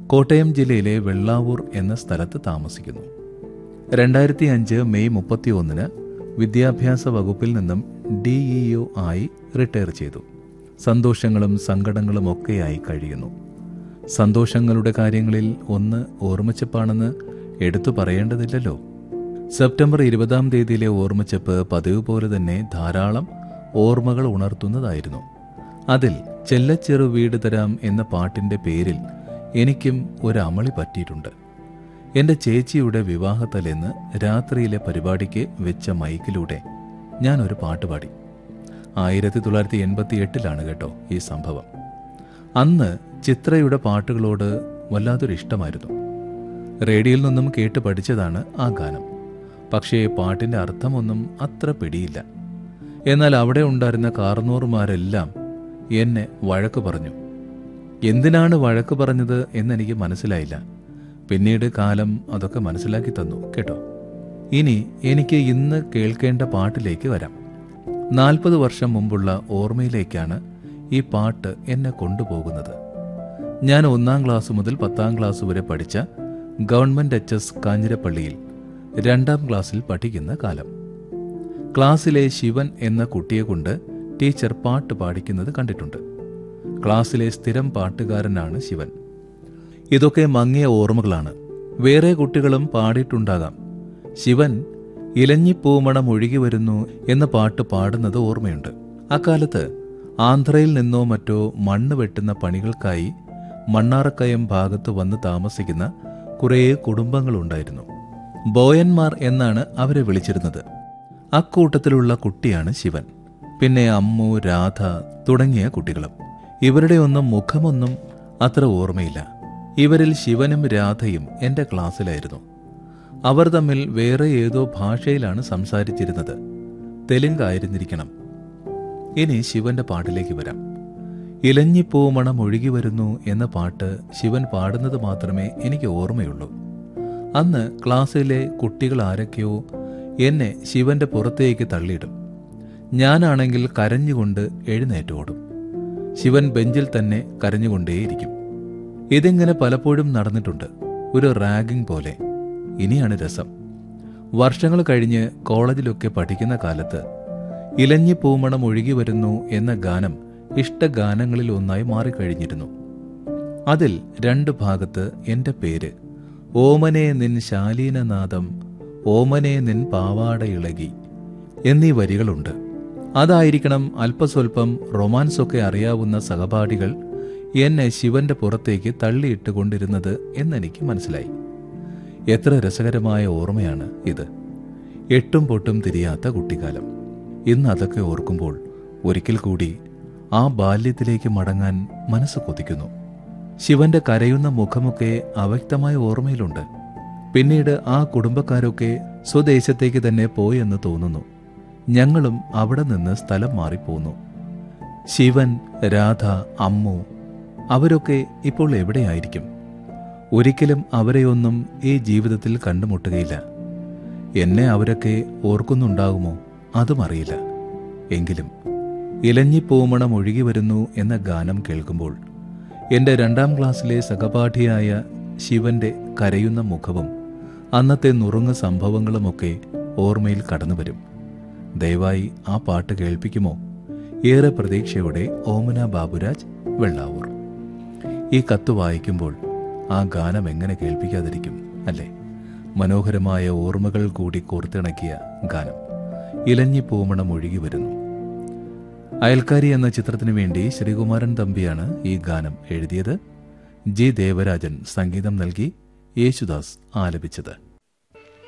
കോട്ടയം ജില്ലയിലെ വെള്ളാവൂർ എന്ന സ്ഥലത്ത് താമസിക്കുന്നു രണ്ടായിരത്തി അഞ്ച് മെയ് മുപ്പത്തി ഒന്നിന് വിദ്യാഭ്യാസ വകുപ്പിൽ നിന്നും ഡിഇഒ ആയി റിട്ടയർ ചെയ്തു സന്തോഷങ്ങളും സങ്കടങ്ങളും ഒക്കെയായി കഴിയുന്നു സന്തോഷങ്ങളുടെ കാര്യങ്ങളിൽ ഒന്ന് ഓർമ്മച്ചപ്പാണെന്ന് എടുത്തു പറയേണ്ടതില്ലല്ലോ സെപ്റ്റംബർ ഇരുപതാം തീയതിയിലെ ഓർമ്മച്ചപ്പ് പതിവ് പോലെ തന്നെ ധാരാളം ഓർമ്മകൾ ഉണർത്തുന്നതായിരുന്നു അതിൽ ചെല്ലച്ചെറു വീട് തരാം എന്ന പാട്ടിന്റെ പേരിൽ എനിക്കും ഒരു അമളി പറ്റിയിട്ടുണ്ട് എന്റെ ചേച്ചിയുടെ വിവാഹത്തലേന്ന് രാത്രിയിലെ പരിപാടിക്ക് വെച്ച മൈക്കിലൂടെ ഞാൻ ഒരു പാട്ട് പാടി ആയിരത്തി തൊള്ളായിരത്തി എൺപത്തി എട്ടിലാണ് കേട്ടോ ഈ സംഭവം അന്ന് ചിത്രയുടെ പാട്ടുകളോട് വല്ലാത്തൊരു ഇഷ്ടമായിരുന്നു റേഡിയോയിൽ നിന്നും കേട്ട് പഠിച്ചതാണ് ആ ഗാനം പക്ഷേ പാട്ടിന്റെ അർത്ഥമൊന്നും അത്ര പിടിയില്ല എന്നാൽ അവിടെ ഉണ്ടായിരുന്ന കാർന്നൂറുമാരെല്ലാം എന്നെ വഴക്ക് പറഞ്ഞു എന്തിനാണ് വഴക്ക് പറഞ്ഞത് എന്നെനിക്ക് മനസ്സിലായില്ല പിന്നീട് കാലം അതൊക്കെ മനസ്സിലാക്കി തന്നു കേട്ടോ ഇനി എനിക്ക് ഇന്ന് കേൾക്കേണ്ട പാട്ടിലേക്ക് വരാം നാൽപ്പത് വർഷം മുമ്പുള്ള ഓർമ്മയിലേക്കാണ് ഈ പാട്ട് എന്നെ കൊണ്ടുപോകുന്നത് ഞാൻ ഒന്നാം ക്ലാസ് മുതൽ പത്താം ക്ലാസ് വരെ പഠിച്ച ഗവൺമെന്റ് എച്ച് എസ് കാഞ്ഞിരപ്പള്ളിയിൽ രണ്ടാം ക്ലാസ്സിൽ പഠിക്കുന്ന കാലം ക്ലാസ്സിലെ ശിവൻ എന്ന കുട്ടിയെ കൊണ്ട് ടീച്ചർ പാട്ട് പാടിക്കുന്നത് കണ്ടിട്ടുണ്ട് ക്ലാസ്സിലെ സ്ഥിരം പാട്ടുകാരനാണ് ശിവൻ ഇതൊക്കെ മങ്ങിയ ഓർമ്മകളാണ് വേറെ കുട്ടികളും പാടിയിട്ടുണ്ടാകാം ശിവൻ ഇലഞ്ഞിപ്പൂമണം ഒഴുകി വരുന്നു എന്ന പാട്ട് പാടുന്നത് ഓർമ്മയുണ്ട് അക്കാലത്ത് ആന്ധ്രയിൽ നിന്നോ മറ്റോ മണ്ണ് വെട്ടുന്ന പണികൾക്കായി മണ്ണാറക്കയം ഭാഗത്ത് വന്ന് താമസിക്കുന്ന കുറേ കുടുംബങ്ങളുണ്ടായിരുന്നു ബോയന്മാർ എന്നാണ് അവരെ വിളിച്ചിരുന്നത് അക്കൂട്ടത്തിലുള്ള കുട്ടിയാണ് ശിവൻ പിന്നെ അമ്മു രാധ തുടങ്ങിയ കുട്ടികളും ഇവരുടെ ഒന്നും മുഖമൊന്നും അത്ര ഓർമ്മയില്ല ഇവരിൽ ശിവനും രാധയും എന്റെ ക്ലാസ്സിലായിരുന്നു അവർ തമ്മിൽ വേറെ ഏതോ ഭാഷയിലാണ് സംസാരിച്ചിരുന്നത് തെലുങ്കായിരുന്നിരിക്കണം ഇനി ശിവന്റെ പാട്ടിലേക്ക് വരാം ഇലഞ്ഞിപ്പൂമണം ഒഴുകി വരുന്നു എന്ന പാട്ട് ശിവൻ പാടുന്നത് മാത്രമേ എനിക്ക് ഓർമ്മയുള്ളൂ അന്ന് ക്ലാസ്സിലെ കുട്ടികൾ ആരൊക്കെയോ എന്നെ ശിവന്റെ പുറത്തേക്ക് തള്ളിയിടും ഞാനാണെങ്കിൽ കരഞ്ഞുകൊണ്ട് എഴുന്നേറ്റോടും ശിവൻ ബെഞ്ചിൽ തന്നെ കരഞ്ഞുകൊണ്ടേയിരിക്കും ഇതിങ്ങനെ പലപ്പോഴും നടന്നിട്ടുണ്ട് ഒരു റാഗിംഗ് പോലെ ഇനിയാണ് രസം വർഷങ്ങൾ കഴിഞ്ഞ് കോളേജിലൊക്കെ പഠിക്കുന്ന കാലത്ത് ഇലഞ്ഞി പൂമണം ഒഴുകി വരുന്നു എന്ന ഗാനം ഇഷ്ടഗാനങ്ങളിൽ ഒന്നായി മാറിക്കഴിഞ്ഞിരുന്നു അതിൽ രണ്ട് ഭാഗത്ത് എന്റെ പേര് ഓമനെ നിൻ ശാലീനനാദം ഓമനെ നിൻ പാവാട ഇളകി എന്നീ വരികളുണ്ട് അതായിരിക്കണം അല്പസ്വല്പം റൊമാൻസൊക്കെ അറിയാവുന്ന സഹപാഠികൾ എന്നെ ശിവന്റെ പുറത്തേക്ക് തള്ളിയിട്ട് കൊണ്ടിരുന്നത് എന്നെനിക്ക് മനസ്സിലായി എത്ര രസകരമായ ഓർമ്മയാണ് ഇത് എട്ടും പൊട്ടും തിരിയാത്ത കുട്ടിക്കാലം ഇന്ന് അതൊക്കെ ഓർക്കുമ്പോൾ ഒരിക്കൽ കൂടി ആ ബാല്യത്തിലേക്ക് മടങ്ങാൻ മനസ്സ് കൊതിക്കുന്നു ശിവന്റെ കരയുന്ന മുഖമൊക്കെ അവ്യക്തമായ ഓർമ്മയിലുണ്ട് പിന്നീട് ആ കുടുംബക്കാരൊക്കെ സ്വദേശത്തേക്ക് തന്നെ പോയെന്ന് തോന്നുന്നു ഞങ്ങളും അവിടെ നിന്ന് സ്ഥലം മാറിപ്പോന്നു ശിവൻ രാധ അമ്മു അവരൊക്കെ ഇപ്പോൾ എവിടെയായിരിക്കും ഒരിക്കലും അവരെയൊന്നും ഈ ജീവിതത്തിൽ കണ്ടുമുട്ടുകയില്ല എന്നെ അവരൊക്കെ ഓർക്കുന്നുണ്ടാകുമോ അതും അറിയില്ല എങ്കിലും ഇലഞ്ഞിപ്പൂമണം ഒഴുകി വരുന്നു എന്ന ഗാനം കേൾക്കുമ്പോൾ എൻ്റെ രണ്ടാം ക്ലാസ്സിലെ സഹപാഠിയായ ശിവന്റെ കരയുന്ന മുഖവും അന്നത്തെ നുറുങ്ങ സംഭവങ്ങളുമൊക്കെ ഓർമ്മയിൽ കടന്നുവരും ദയവായി ആ പാട്ട് കേൾപ്പിക്കുമോ ഏറെ പ്രതീക്ഷയോടെ ഓമന ബാബുരാജ് വെള്ളാവൂർ ഈ കത്ത് വായിക്കുമ്പോൾ ആ ഗാനം എങ്ങനെ കേൾപ്പിക്കാതിരിക്കും അല്ലേ മനോഹരമായ ഓർമ്മകൾ കൂടി കോർത്തിണക്കിയ ഗാനം ഇലഞ്ഞി പൂമണം ഒഴുകി വരുന്നു അയൽക്കാരി എന്ന ചിത്രത്തിനു വേണ്ടി ശ്രീകുമാരൻ തമ്പിയാണ് ഈ ഗാനം എഴുതിയത് ജി ദേവരാജൻ സംഗീതം നൽകി യേശുദാസ് ആലപിച്ചത്